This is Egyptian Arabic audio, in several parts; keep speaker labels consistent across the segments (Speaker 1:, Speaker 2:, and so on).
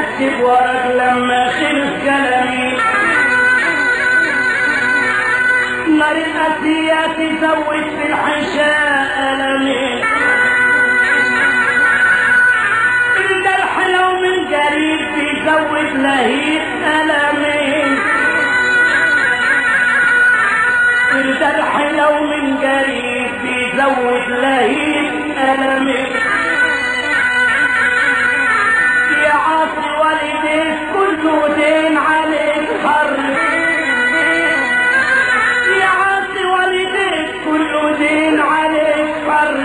Speaker 1: اكتب ورق لما خلص كلامي نار الأسية تزود في الحشاء ألمي الجرح لو من قريب بيزود لهيب ألمي الجرح لو من قريب بيزود لهيب ألمي يا عاصي والديك كله دين عليك حر يا عاصي والديك كله دين عليك حر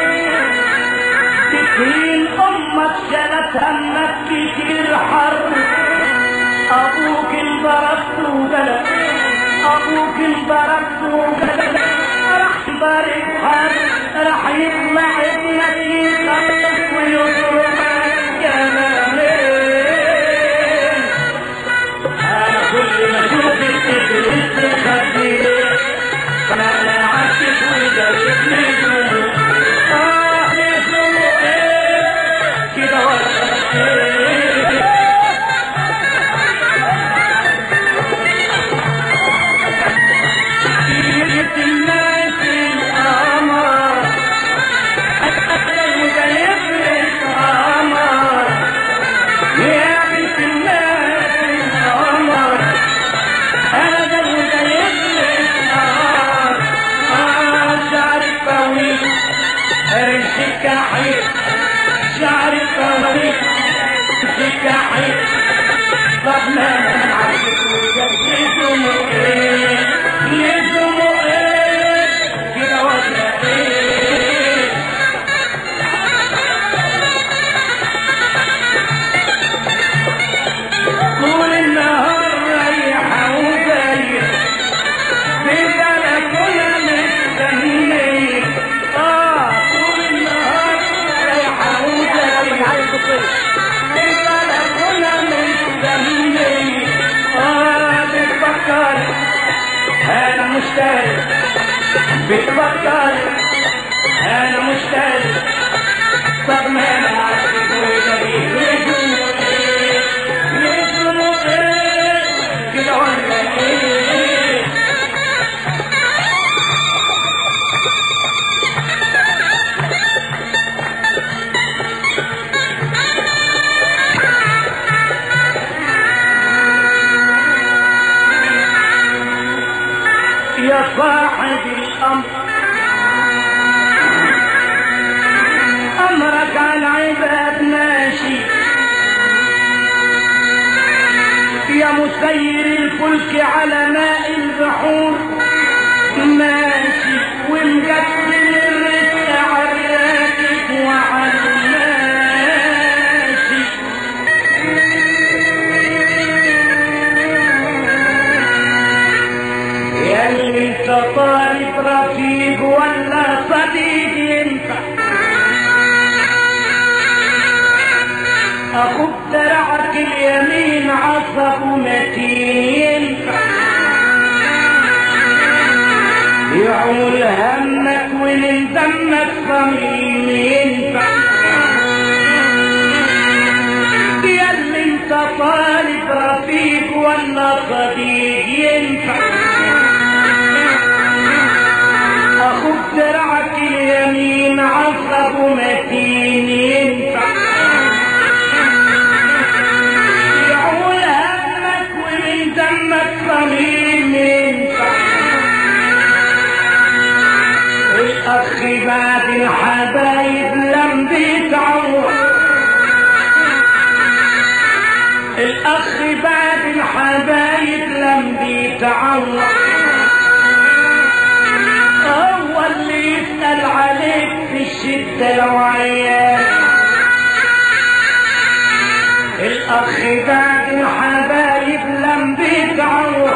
Speaker 1: تكفين امك شالت همك كتير حر ابوك انضربت وبلد ابوك انضربت وبلد راح بارك حر راح يطلع ابنك يخلص ويضربك جمالين انا كل ما اشوفك تدرس خدي انا لا عاشق ودرسني دموع اه يسوع كده ولا ايه جبت الناس القمر وجايب القمر يا بنت الناس القمر انا ده وجايب القمر اه شعرك طويل رمشك حيل شعرك طويل رمشك حيل طب ما انا عايزك وجدتم ايه لزم ايه كده ولا ايه طول النهار رايحة وجاية في بلكونة مستنية اه طول النهار رايحة وجاية في بلكونة مستنية اه بتفكر انا مشتاق بتفكر انا مشتاق طب ما انا عارف وجاي لزمه ايه لزمه ايه كده ولا ايه يا صاحب الامر امرك على العباد ماشي يا مسير الفلك على ماء البحور ماشي ومقسم الرزق على الراكب وعلى الماشي يا اللي انت طالب رفيق ولا صديق انت اخوك درعك اليمين عصب متين يعول همك ومن دمك صميم ينفع يا اللي انت طالب رفيق ولا صديق ينفع اخوك درعك اليمين عصب متين ينفع يعول همك ومن دمك صميم ينفع الاخ بعد الحبايب لم بيتعوض الاخ بعد الحبايب لم بيتعوض هو اللي يسأل عليك في الشدة لو عيان الأخ بعد الحبايب لم بيتعوض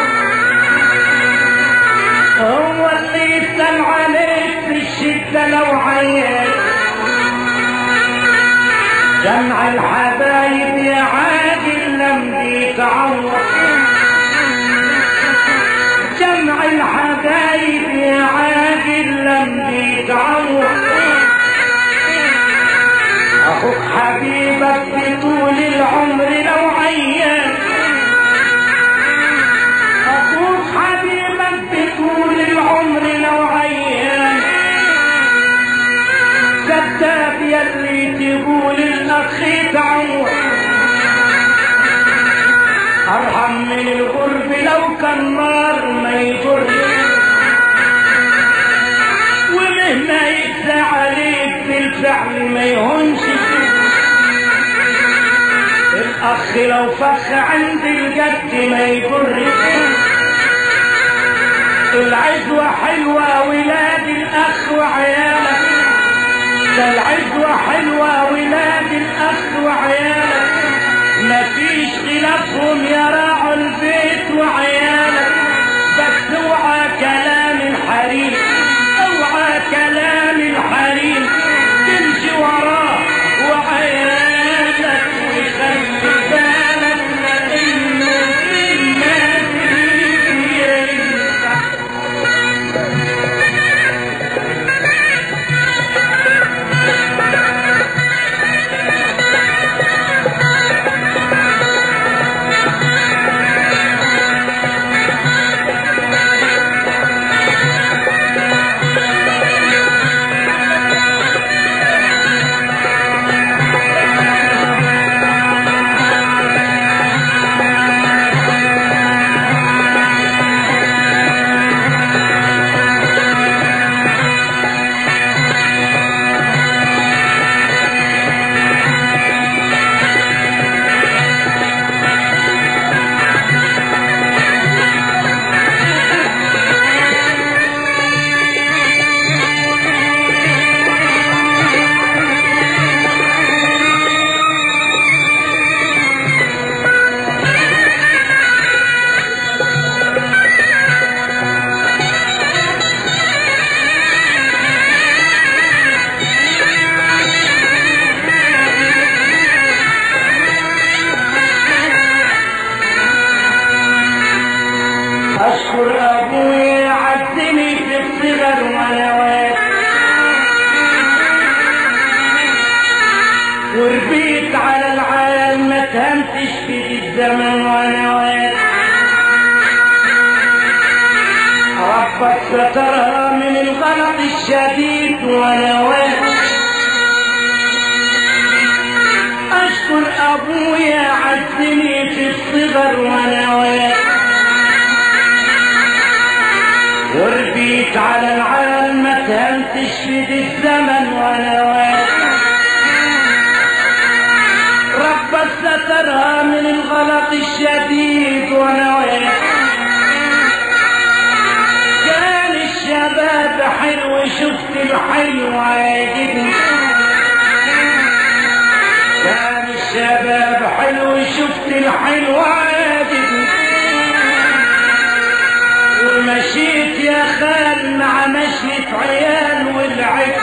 Speaker 1: هو اللي يسأل عليك في الشدة لو عيان جمع الحبايب يا عادل لم بيتعوض جمع الحبايب يا عادل لم بيتعوض اخوك حبيبك بطول العمر ارحم من الغرب لو كان نار ما يضر ومهما يجزى عليك بالفعل ما يهونش الاخ لو فخ عند الجد ما يضر العزوة حلوة ولاد الاخ وعيالك ده العزوة حلوة ولاد الاخ وعيالك مفيش خلافهم يراعوا البيت وعيالك بس اوعى كلام الحريم اوعى كلام الحريم تمشي وراه وعيالك وخلي بالك لانه في الناس ينفع اشكر ابويا عدني في الصغر وانا واقف وربيت على العالم ما تهمتش في الزمن وانا واقف ربك سترها من الغلط الشديد وانا واقف اشكر ابويا عدني في الصغر وانا واقف وربيت على العالم ما تهمتش في الزمن وانا واقف رب سترها من الغلط الشديد وانا واقف كان الشباب حلو شفت الحلو عاجبني كان الشباب حلو شفت الحلو عاجبني ومشيت يا خال مع مشية عيال والعب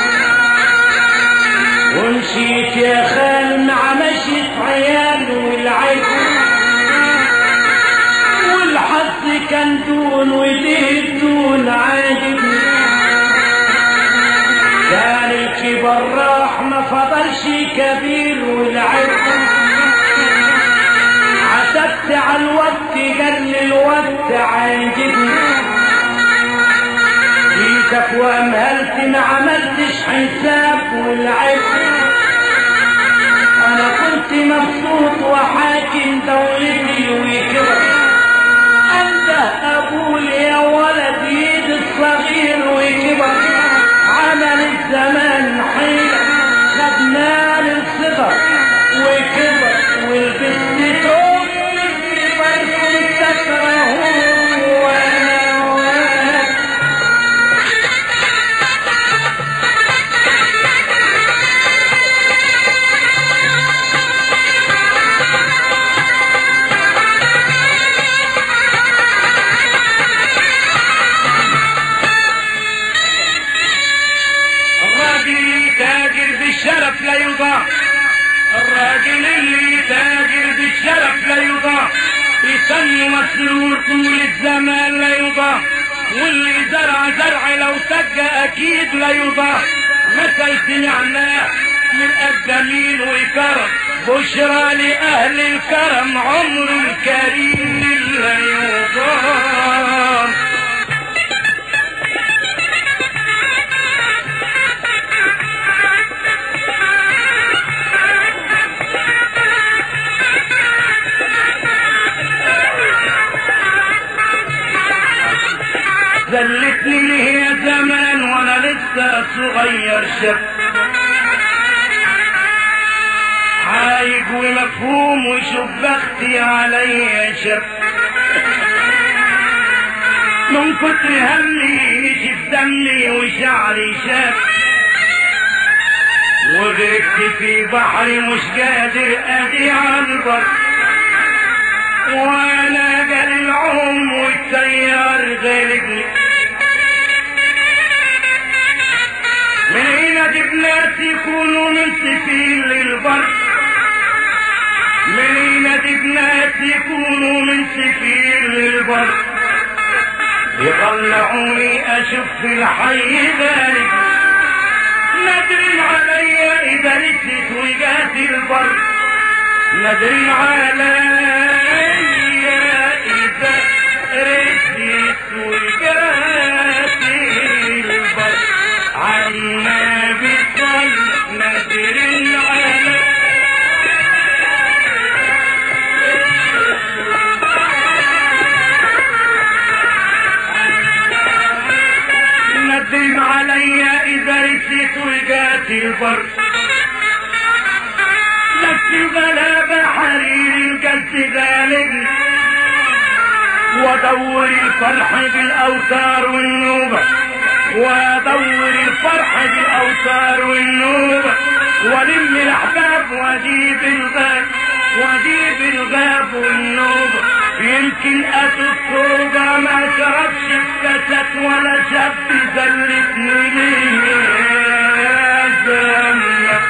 Speaker 1: ومشيت يا خال مع مشية عيال والعب والحظ كان دون وديه دون عاجبني كان الكبر راح ما فضلش كبير والعب عتبت على الوقت قال الوقت عاجبني جيتك وامهلت ما عملتش حساب والعب انا كنت مبسوط وحاكم دولتي وكبر انت ابوي يا ولد ايد الصغير وكبر عمل الزمان حيلة خدنا للصغر وكبر والبنت توم كبر تكره وانا وانا الراجل اللي تاجر بالشرف لا يضاع الراجل اللي تاجر بالشرف لا يضاع يسمي مسرور طول الزمان لا يضاع واللي زرع زرع لو سجى اكيد لا يضاع مثل سمعناه من الجميل وكرم بشرى لاهل الكرم عمر الكريم لا يضاع خلتني ليه يا زمان وانا لسه صغير شاب عايق ومفهوم وشوف بختي عليا شاب من كتر همي نشف دمي وشعري شاب وغرقت في بحري مش قادر ادي على البر وانا جال العوم والتيار غالبني من هنا جيب ناس يكونوا من سفين للبر من هنا جيب ناس يكونوا من سفين للبر يطلعوني اشوف في الحي ذلك نادرين عليا اذا نسيت وجات البر نادرين عليا اذا رسيت وجات البر عنا بصل نادرين عليا ندم عليا اذا رسيت وجات البر نفسي غلابة حرير الجد غالب وادور الفرح بالاوتار والنوبة وادور الفرح بالاوتار والنوبة والم الاحباب واجيب الغاب واجيب الغاب والنوبة يمكن اتوب توبة ما شربش الكاسات ولا شاب زلتني ليه يا زلمة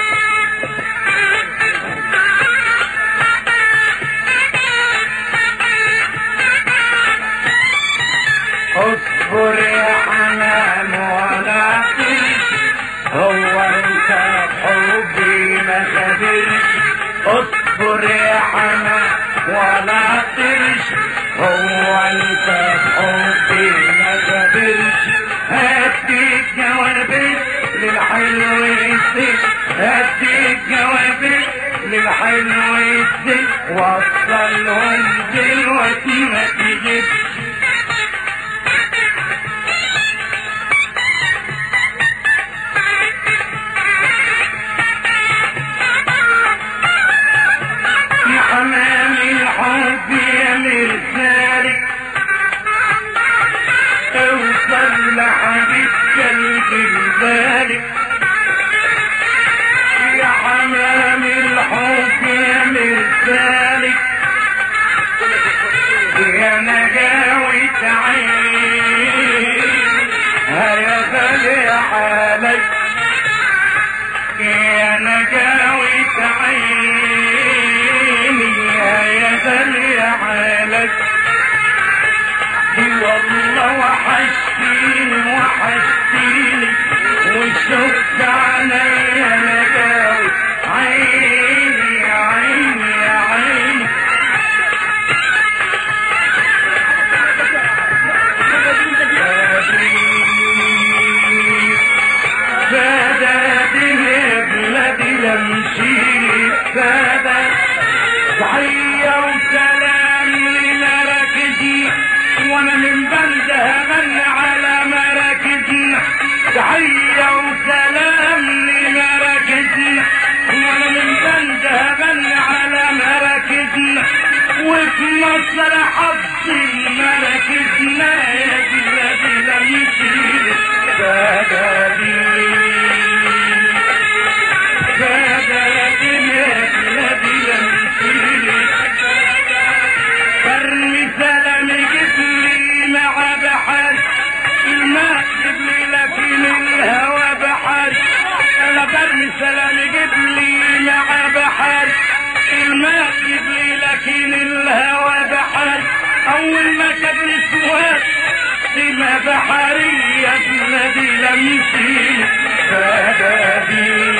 Speaker 1: اصبر يا حنان ولا هو انت حبي ما خبرش اصبر يا حنان ولا ترش هو انت حبي ما خبرش هديك جوابك للحلو يسيب هديك جوابك للحلو يسيب وصل وانزل وما تجيبش يا حمام الحب يا مرسالك اوصل لحبيب قلبي ببالك يا حمام الحب يا مرسالك يا نجاوة عين هيا غالي حالك يا نجاوة عيني يا غالي حالك والله وحشتيني وحشتيني وشفت عليا نجاوة عيني يا عيني يا عيني سادات البلاد لمشي سادات تحية وسلام لمراكزي وانا من بلدها غنى على مراكزنا تحية وسلام لمراكزنا وانا من بلدها غنى على مراكزنا وفي مصر حظ مراكزنا يا بلادي لمشي ساداتي ساداتي يا بلادي لمشي برمي سلام جبلي مع بحر الماء جبلي لكن الهوى بحر انا برمي سلام جبلي مع بحر الماء جبلي لكن الهوى بحر اول ما تجري سواد سما بحرية الذي لم يسير فدادي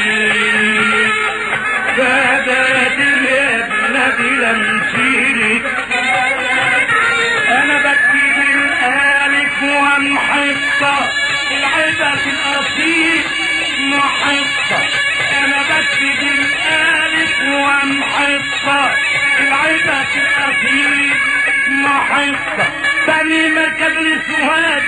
Speaker 1: فدادي الذي لم يسير انا بكتب الالف ومحطة العبث الاصيل محطة انا بكتب الالف ومحطة العبث الاصيل محطة تاني مركز السواد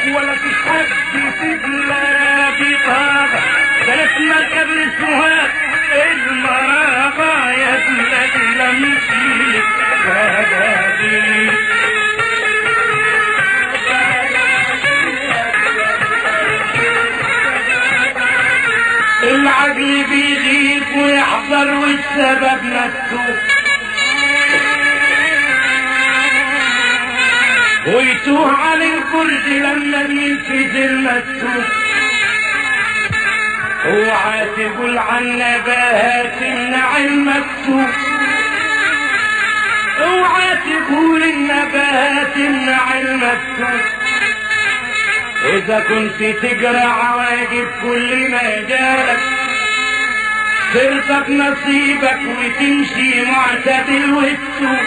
Speaker 1: ولا تحب في بلادي طاغة بلدنا قبل سهاد المراغة يا بلادي لم تشيل بلادي العقل بيغيب ويحضر والسبب مكتوب ويتوه عن الكرد لما ينفذ المكتوب اوعى تقول عن نباهات تمنع المكتوب اوعى تقول النباهات تمنع المكتوب إذا كنت تقرا عواقب كل ما جالك ترزق نصيبك وتمشي معتدل وتسوق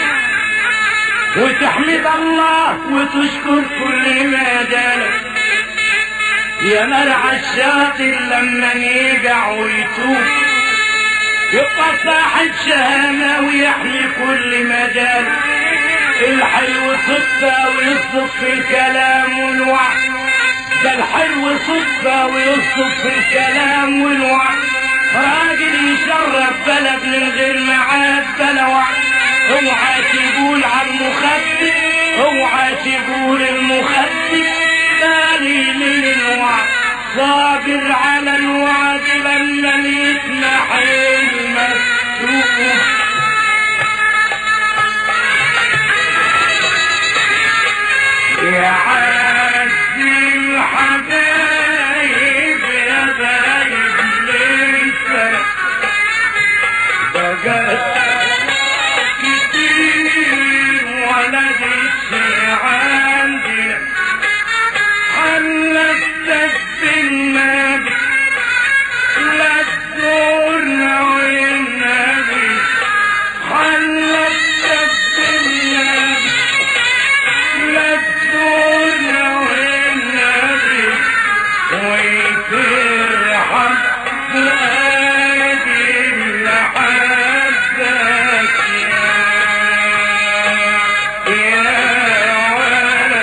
Speaker 1: وتحمد الله وتشكر كل ما جالك يا مرعى الشاطر لما يقع ويتوب يبقى صاحب شهامة ويحمي كل مجال الحلو صدفة ويصدق في الكلام والوعد ده الحلو صدفة ويصدق في الكلام والوعد راجل يشرف بلد من غير معاد بلا وعد اوعى تقول على المخدر اوعى تقول المخدر ثاني من الوعد صابر على الوعد لما يسمح المكتوب يا عز الحبايب يا بايب لسه بقى كتير ولد عندنا حلفتك بالنبي لا تزورنا والنبي حلفتك بالنبي لا تزورنا والنبي ويترحم فؤادي لحبك يا يا ولد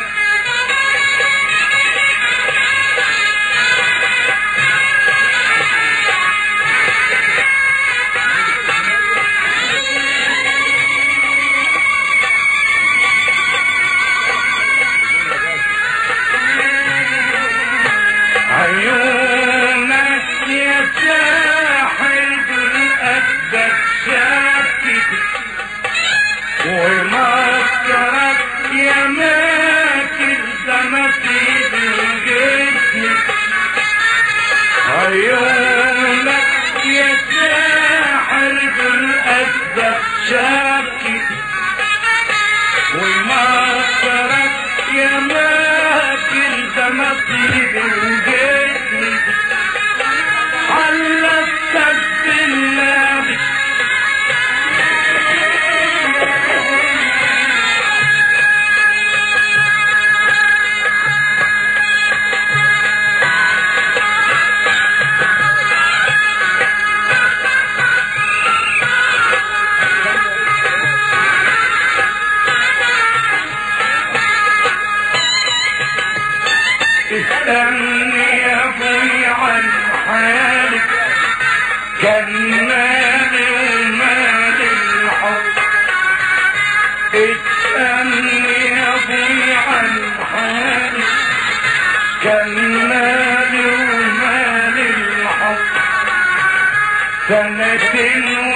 Speaker 1: عيونك يا ساحر بالأسد شاكك ومسكرك يا ماكر زمتي بالجسم عيونك يا ساحر بالأسد شاكك ومسكرك يا ماكر زمتي بالجسم حلفتك بالنبي استني يا ابوي عن حالك كان مالي ومال الحب اسألني يا ابوي عن حالك كان مالي ومال الحب سنتين